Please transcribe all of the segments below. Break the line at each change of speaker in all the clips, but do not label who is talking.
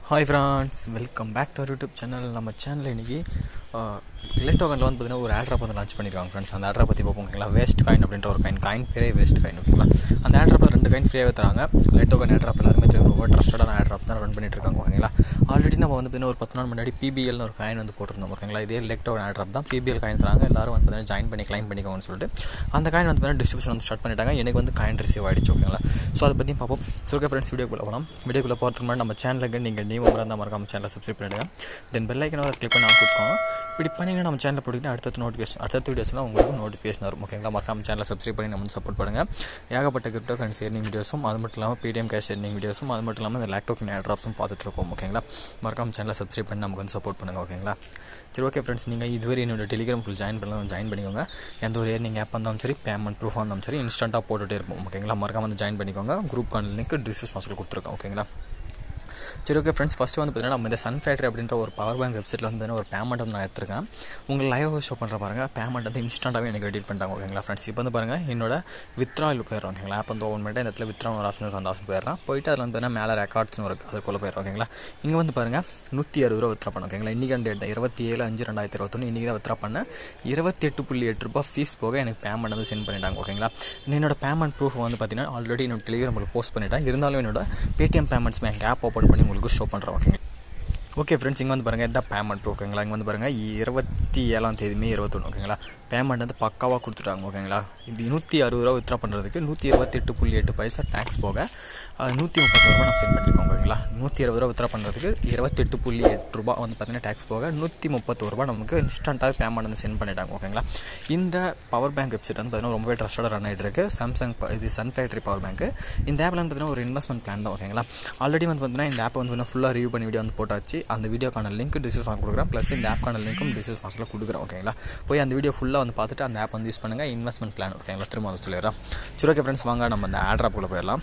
hi friends welcome back to YouTube channel நம்ம சேனலில் இன்றைக்கி எலக்ட்ரோகனில் வந்து பார்த்தீங்கன்னா ஒரு ஆட்ராப் வந்து லான்ச் பண்ணியிருக்காங்க ஃப்ரெண்ட்ஸ் அந்த ஆட்ராப் பற்றி பார்ப்போம் ஓகேங்களா வேஸ்ட் காயின் அப்படின்ற ஒரு காயின் காயின் பேரே வேஸ்ட் காயின் ஓகேங்களா அந்த ஆட்ராப்பில் ரெண்டு காயின் ஃப்ரீயாகவே தராங்க எலக்ட்ரோகன் ஆட்ராப் எல்லாருமே தெரியும் ரொம்ப ட்ரஸ்டடான ஆட்ராப் தான் ரன் பண்ணிட்டு இருக்காங்க ஓகேங்களா ஆல்ரெடி நம்ம வந்து பார்த்தீங்கன்னா ஒரு பத்து நாள் முன்னாடி பிபிஎல்னு ஒரு காயின் வந்து போட்டிருந்தோம் ஓகேங்களா இதே எலக்ட்ரோகன் ஆட்ராப் தான் பிபிஎல் காயின் தராங்க எல்லாரும் வந்து பார்த்தீங்கன்னா ஜாயின் பண்ணி கிளைம் பண்ணிக்கோங்கன்னு சொல்லிட்டு அந்த காயின் வந்து பார்த்தீங்கன்னா டிஸ்ட்ரிபியூஷன் வந்து ஸ்டார்ட் பண்ணிட்டாங்க எனக்கு வந்து காயின் ரிசீவ் ஆகிடுச்சு ஓகேங்களா ஸோ அதை பற்றி பார்ப்போம் ஸோ ஃப்ரெண்ட்ஸ் வீடியோக்குள்ளே போகலாம் வீடியோக்குள்ளே போகிறதுக்கு முன்னாடி நம்ம சேனலுக்கு நீங்கள் நீ மெம்பராக இருந்தால் மறக்காம சேனலை சப்ஸ்கிரைப் பண்ணிடுங்க தென் பெல் ஐக்கனை கிளிக் பண்ணி ஆன் கொடுத்துக்கோங்க இப்படி பண்ணிங்கன்னா நம்ம சேனலில் போட்டிங்கன்னா அடுத்தடுத்த நோட்டிஃபிகேஷன் அடுத்த வீடியோஸ்லாம் உங்களுக்கு நோட்டிஃபிகேஷன் வரும் ஓகேங்களா மறக்காம சேனலை சப்ஸ்கிரைப் பண்ணி நம்ம சப்போர்ட் பண்ணுங்கள் ஏகப்பட்ட கிரிப்டோ கரன்சி ஏர்னிங் வீடியோஸும் அது மட்டும் இல்லாமல் பிடிஎம் கேஷ் ஏர்னிங் வீடியோஸும் அது மட்டும் இல்லாமல் இந்த லேப்டாப் ட்ராப்ஸும் பார்த்துட்டு இருப்போம் ஓகேங்களா மறக்காம சேனலை சப்ஸ்கிரைப் பண்ணி நமக்கு வந்து சப்போர்ட் பண்ணுங்கள் ஓகேங்களா சரி ஓகே ஃப்ரெண்ட்ஸ் நீங்கள் இதுவரை என்னோட டெலிகிராம் ஃபுல் ஜாயின் பண்ணலாம் ஜாயின் பண்ணிக்கோங்க எந்த ஒரு ஏர்னிங் ஆப் இருந்தாலும் சரி பேமெண்ட் ப்ரூஃபாக இருந்தாலும் சரி இன்ஸ்டண்ட்டாக போட்டுகிட்டே இருப்போம் ஓகேங்களா மறக்காம வந்து ஜாயின் பண்ணிக்கோங்க குரூப் கான லிங்க் டிஸ்கிரிப்ஷன் பாக்ஸில் கொடுத்துருக்கோம் ஓகேங்களா சரி ஓகே ஃப்ரெண்ட்ஸ் ஃபஸ்ட்டு வந்து பார்த்தீங்கன்னா நம்ம இந்த சன் ஃபேக்ட்ரி அப்படின்ற ஒரு பவர் பேங்க் வெப்சைட்டில் வந்து ஒரு பேமெண்ட் வந்து நான் எடுத்திருக்கேன் உங்களுக்கு லைவ் ஷோ பண்ணுற பாருங்கள் பேமெண்ட் வந்து இன்ஸ்டண்ட்டாகவே எனக்கு ரெடி பண்ணிட்டாங்க ஓகேங்களா ஃப்ரெண்ட்ஸ் இப்போ வந்து பாருங்கள் என்னோட வித்ராவில் போயிடுறோம் ஓகேங்களா ஆப் வந்து ஓப்பன் பண்ணிட்டு இந்த இடத்துல வித்ரா ஒரு ஆப்ஷன் இருக்கும் அந்த ஆப்ஷன் போயிடலாம் போயிட்டு அதில் வந்து பார்த்தீங்கன்னா மேலே ரெக்கார்ட்ஸ்னு இருக்குது அதுக்குள்ளே போயிடும் ஓகேங்களா இங்கே வந்து பாருங்கள் நூற்றி அறுபது ரூபா வித்ரா பண்ண ஓகேங்களா இன்றைக்கி டேட் இருபத்தி ஏழு அஞ்சு ரெண்டாயிரத்தி இருபத்தொன்று இன்றைக்கி தான் வித்ரா பண்ணேன் இருபத்தி எட்டு புள்ளி எட்டு ரூபா ஃபீஸ் போக எனக்கு பேமெண்ட் வந்து சென்ட் பண்ணிட்டாங்க ஓகேங்களா என்னோட பேமெண்ட் ப்ரூஃப் வந்து பார்த்தீங்கன்னா ஆல்ரெடி என்னோட டெலிகிராமில் போஸ்ட் பண்ணிட்டேன் இருந்தாலும் என்னோட Paytm payments bank app open பண்ணி உங்களுக்கு ஷோ பண்ணுறேன் ஓகேங்களா ஓகே ஃப்ரெண்ட்ஸ் இங்கே வந்து பாருங்கள் இதான் பேமெண்ட் ஓகேங்களா இங்கே வந்து பாருங்கள் இருபத்தி ஏழாம் தேதி மே இருபத்தொன்று ஓகேங்களா பேமெண்ட் வந்து பக்காவாக கொடுத்துட்டாங்க ஓகேங்களா இது நூற்றி அறுபது ரூபா வித்ரா பண்ணுறதுக்கு நூற்றி இருபத்தெட்டு புள்ளி எட்டு பைசா டேக்ஸ் போக நூற்றி முப்பது ரூபா நான் சென்ட் பண்ணியிருக்கோம் ஓகேங்களா நூற்றி இருபது ரூபா வித்ரா பண்ணுறதுக்கு இருபத்தெட்டு புள்ளி எட்டு ரூபா வந்து பார்த்தீங்கன்னா டேக்ஸ் போக நூற்றி முப்பத்தொரு ரூபா நமக்கு இன்ஸ்டண்ட்டாக பேமெண்ட் வந்து சென்ட் பண்ணிட்டாங்க ஓகேங்களா இந்த பவர் பேங்க் வெப்சைட் வந்து பார்த்தீங்கன்னா ரொம்பவே ட்ரஸ்டடாக ரன் ஆகிட்டு இருக்கு சாம்சங் இது சன் ஃபேக்ட்ரி பவர் பேங்க் இந்த ஆப்பில் வந்து பார்த்தீங்கன்னா ஒரு இன்வெஸ்ட்மெண்ட் பிளான் தான் ஓகேங்களா ஆல்ரெடி வந்து பார்த்தீங்கன்னா இந்த ஆப் வந்து பார்த்தீங்கன்னா ஃபுல்லாக ரிவ்யூ பண்ணி வீடியோ வந்து போட்டாச்சு அந்த வீடியோக்கான லிங்க் டிஸ்கிரிப்ஷன் கொடுக்குறேன் ப்ளஸ் இந்த ஆப்க்கான லிங்க்கும் டிஸ்கிரிப்ஷன் பாக்ஸில் கொடுக்குறேன் ஓகேங்களா போய் அந்த வீடியோ ஃபுல்லாக வந்து பார்த்துட்டு அந்த ஆப் வந்து யூஸ் பண்ணுங்கள் இன்வெஸ்ட்மெண்ட் பிளான் ஓகேங்களா திரும்ப வந்து சொல்லிடுறேன் சரி ஓகே ஃப்ரெண்ட்ஸ் வாங்க நம்ம அந்த ஆட்ராப்புக்குள்ளே போயிடலாம்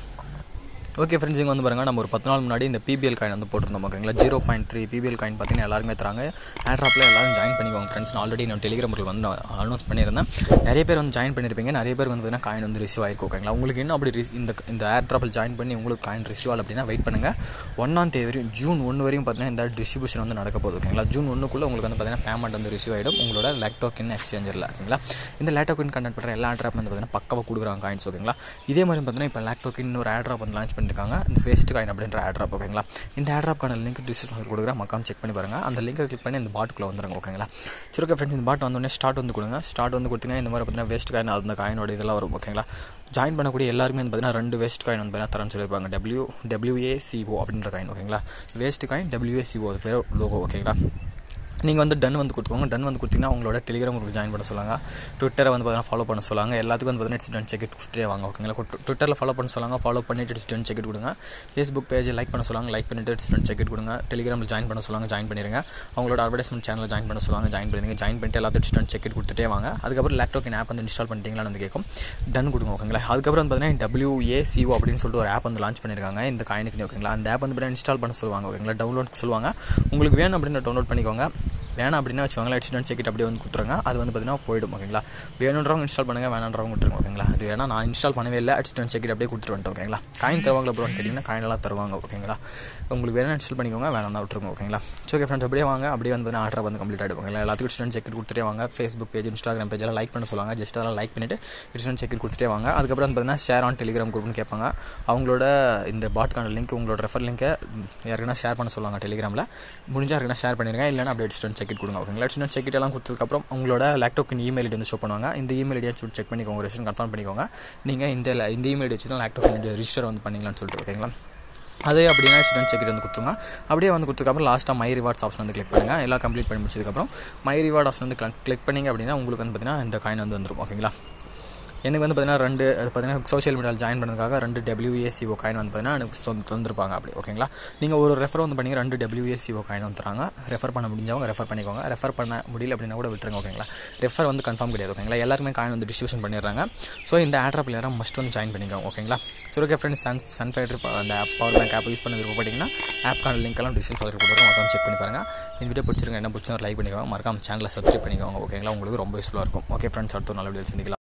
ஓகே ஃப்ரெண்ட்ஸ் இங்கே வந்து பாருங்கள் நம்ம ஒரு பத்து நாள் முன்னாடி இந்த பிபிஎல் காயின் வந்து போட்டிருந்தோம் ஓகேங்களா zero point three BPL coin பார்த்தீங்கன்னா எல்லாருமே தராங்க ஆட்ராப்பில் எல்லாரும் ஜாயின் பண்ணிக்கோங்க ஃப்ரெண்ட்ஸ் நான் ஆல்ரெடி நான் டெலிகிராமில் வந்து நான் அனௌன்ஸ் பண்ணியிருந்தேன் நிறைய பேர் வந்து ஜாயின் பண்ணியிருப்பீங்க நிறைய பேர் வந்து பார்த்தீங்கன்னா காயின் வந்து ரிசீவ் ஆகிருக்கும் ஓகேங்களா உங்களுக்கு இன்னும் அப்படி இந்த இந்த ஆட்ராப்பில் ஜாயின் பண்ணி உங்களுக்கு காயின் ரிசீவ் ஆகல அப்படின்னா வெயிட் பண்ணுங்கள் ஒன்றாம் தேதி வரையும் ஜூன் ஒன்று வரையும் பார்த்தீங்கன்னா இந்த டிஸ்ட்ரிபியூஷன் வந்து நடக்க போகுது ஓகேங்களா ஜூன் ஒன்றுக்குள்ளே உங்களுக்கு வந்து பார்த்தீங்கன்னா பேமெண்ட் வந்து ரிசீவ் ஆகிடும் உங்களோட லேப்டாப்பின் எக்ஸ்சேஞ்சரில் ஓகேங்களா இந்த லேப்டாப்பின் கண்டக்ட் பண்ணுற எல்லா ஆட்ராப் வந்து பார்த்தீங்கன்னா பக்கவாக கொடுக்குறாங்க காயின்ஸ் ஓகேங்களா இதே மாதிரி பார்த்தீங்கன்னா இப்போ லேப்டாப்பின் ஒரு ஆட்ராப் வந்து லான்ச் பண்ணியிருக்காங்க இந்த ஃபேஸ் ஃபஸ்ட்டு காயின் அப்படின்ற ஆட்ராப் ஓகேங்களா இந்த ஆட்ராப்க்கான லிங்க் டிஸ்கிரிப்ஷன் கொடுக்குறேன் மக்காம் செக் பண்ணி பாருங்கள் அந்த லிங்கை கிளிக் பண்ணி இந்த பாட்டுக்குள்ளே வந்துருங்க ஓகேங்களா சரி ஓகே ஃப்ரெண்ட்ஸ் இந்த பாட் வந்தோடனே ஸ்டார்ட் வந்து கொடுங்க ஸ்டார்ட் வந்து கொடுத்தீங்கன்னா இந்த மாதிரி பார்த்தீங்கன்னா வேஸ்ட் காயின் அந்த காயினோட இதெல்லாம் வரும் ஓகேங்களா ஜாயின் பண்ணக்கூடிய எல்லாருமே வந்து பார்த்தீங்கன்னா ரெண்டு வேஸ்ட் காயின் வந்து பார்த்தீங்கன்னா தரேன்னு சொல்லியிருப்பாங்க டபிள்யூ டபிள்யூஏசிஓ அப்படின்ற காயின் ஓகேங்களா வேஸ்ட் காயின் டபிள்யூஏசிஓ அது பேர் லோகோ ஓகேங்களா நீங்கள் வந்து டன் வந்து கொடுத்துக்கோங்க டன் வந்து கொடுத்தீங்கன்னா உங்களோட டெலிகிராம் குரூப் ஜாயின் பண்ண சொல்லுவாங்க ட்விட்டரை வந்து பார்த்தீங்கன்னா ஃபாலோ பண்ண சொல்லுவாங்க எல்லாத்துக்கும் வந்து பார்த்தீங்கன்னா டன் செக்கெட் கொடுத்துட்டே வாங்க ஓகேங்களா ட்விட்டரில் ஃபாலோ பண்ண சொல்லுவாங்க ஃபாலோ பண்ணிட்டு டன் செக்கெட் கொடுங்க ஃபேஸ்புக் பேஜ் லைக் பண்ண சொல்லுவாங்க லைக் பண்ணிட்டு டன் செக்கெட் கொடுங்க டெலிகிராமில் ஜாயின் பண்ண சொல்லுவாங்க ஜாயின் பண்ணிடுங்க அவங்களோட அட்வர்டைஸ்மெண்ட் சேனலில் ஜாயின் பண்ண சொல்லுவாங்க ஜாயின் பண்ணிடுங்க ஜாயின் பண்ணிட்டு எல்லாத்தையும் டன் செக்கெட் கொடுத்துட்டே வாங்க அதுக்கப்புறம் லேப்டாப் ஆப் வந்து இன்ஸ்டால் பண்ணிட்டீங்களான்னு வந்து கேட்கும் டன் கொடுங்க ஓகேங்களா அதுக்கப்புறம் வந்து பார்த்தீங்கன்னா டபிள்யூஏசிஓ அப்படின்னு சொல்லிட்டு ஒரு ஆப் வந்து லான்ச் பண்ணியிருக்காங்க இந்த காயினுக்கு ஓகேங்களா அந்த ஆப் வந்து பார்த்தீங்கன்னா இன்ஸ்டால் பண்ண சொல்லுவாங்க ஓகேங்களா டவுன்லோட் சொல்லுவாங்க உங்களுக்கு வேணும் அப்படின்னு டவுன்லோட் பண்ணிக்கோங்க வேணாம் அப்படின்னா வச்சுக்கோங்களேன் எக்ஸ்டென்ட் செக்கிட் அப்படியே வந்து கொடுத்துருங்க அது வந்து பார்த்தீங்கன்னா போயிடும் ஓகேங்களா வேணுன்றவங்க இன்ஸ்டால் பண்ணுங்கள் வேணான்றவங்க விட்டுருங்க ஓகேங்களா அது வேணா நான் இன்ஸ்டால் பண்ணவே இல்லை எக்ஸ்டென்ட் செக்கிட் அப்படியே கொடுத்துட்டு வந்துட்டு ஓகேங்களா காயின் தருவாங்களா ப்ரோன்னு கேட்டிங்கன்னா காயினெல்லாம் தருவாங்க ஓகேங்களா உங்களுக்கு வேணா இன்ஸ்டால் பண்ணிக்கோங்க வேணாம் விட்டுருங்க ஓகேங்களா ஸோ ஓகே ஃப்ரெண்ட்ஸ் அப்படியே வாங்க அப்படியே வந்து ஆர்டர் வந்து கம்ப்ளீட் ஆகிடும் ஓகேங்களா எல்லாத்துக்கும் எக்ஸ்டென்ட் செக்கிட் கொடுத்துட்டே வாங்க ஃபேஸ்புக் பேஜ் இன்ஸ்டாகிராம் பேஜெல்லாம் லைக் பண்ண சொல்லுவாங்க ஜஸ்ட் அதெல்லாம் லைக் பண்ணிவிட்டு எக்ஸ்டென்ட் செக்கிட் கொடுத்துட்டே வாங்க அதுக்கப்புறம் வந்து பார்த்தீங்கன்னா ஷேர் ஆன் டெலிகிராம் குரூப்னு கேட்பாங்க அவங்களோட இந்த பாட்கான லிங்க் உங்களோட ரெஃபர் லிங்கை யாருக்குன்னா ஷேர் பண்ண சொல்லுவாங்க டெலிகிராமில் முடிஞ்சால் யாருக்குன்னா ஷேர் பண்ணிடுங்க இல்லைனா அப்படியே எக்ஸ்டென்ட் செக்கிட் கொடுங்க ஓகேங்களா எக்ஸ்டென்ட் செக் எல்லாம் கொடுத்ததுக்கப்புறம் உங்களோட லேப்டாப்பின் இமெயில் ஐடி வந்து ஷோ பண்ணுவாங்க இந்த இமெயில் ஐடியை சொல்லி செக் பண்ணிக்கோங்க ரெஜிஸ்டர் கன்ஃபார்ம் பண்ணிக்கோங்க நீங்கள் இந்த இந்த இமெயில் ஐடி வச்சு தான் லேப்டாப் ரிஜிஸ்டர் வந்து பண்ணிங்களான்னு சொல்லிட்டு ஓகேங்களா அதே அப்படின்னா ஸ்டூடெண்ட் செக்யூரிட்டி வந்து கொடுத்துருங்க அப்படியே வந்து கொடுத்ததுக்கப்புறம் லாஸ்ட்டாக மை ரிவார்ட்ஸ் ஆப்ஷன் வந்து கிளிக் பண்ணுங்கள் எல்லாம் கம்ப்ளீட் பண்ணி முடிச்சதுக்கப்புறம் மை ரிவார்ட் ஆப்ஷன் வந்து கிளிக் பண்ணிங்க அப்படின்னா உங்களுக்கு வந்து பார்த்தீங்கன்னா இந்த காயின் வந்து வந்துடும் ஓகேங்களா எனக்கு வந்து பார்த்தீங்கன்னா ரெண்டு அது பார்த்தீங்கன்னா சோஷியல் மீடியாவில் ஜாயின் பண்ணதுக்காக ரெண்டு டபிள்யூஏசிஓ காயின் வந்து பார்த்தீங்கன்னா எனக்கு சொந்த தந்துருப்பாங்க அப்படி ஓகேங்களா நீங்கள் ஒரு ரெஃபர் வந்து பண்ணி ரெண்டு டபிள்யூஏசிஓ காயின் வந்து தராங்க ரெஃபர் பண்ண முடிஞ்சவங்க ரெஃபர் பண்ணிக்கோங்க ரெஃபர் பண்ண முடியல அப்படின்னா கூட விட்டுருங்க ஓகேங்களா ரெஃபர் வந்து கன்ஃபார்ம் கிடையாது ஓகேங்களா எல்லாருமே காயின் வந்து டிஸ்ட்ரிபியூஷன் பண்ணிடுறாங்க ஸோ இந்த ஆட்ராப்பில் யாரும் மஸ்ட் வந்து ஜாயின் பண்ணிக்கோங்க ஓகேங்களா சரி okay friends sun sun factory அந்த app power bank app use பண்ண விருப்பப்பட்டீங்கன்னா ஆப்க்கான லிங்க் எல்லாம் டிஸ்கிரிப்ஷன் பாக்ஸில் கொடுக்குறோம் மறக்காம செக் பண்ணி பாருங்கள் இந்த வீடியோ பிடிச்சிருங்க என்ன பிடிச்சா லைக் பண்ணிக்கோங்க மறக்காம சேனலை சப்ஸ்கிரைப் பண்ணிக்கோங்க ஓகேங்களா உங்களுக்கு ரொம்ப யூஸ்ஃபுல்லாக இருக்கும் ஓகே ஃப்ரெண்ட்ஸ் அடுத்த நல்ல வீடியோ சந்திக்கலாம்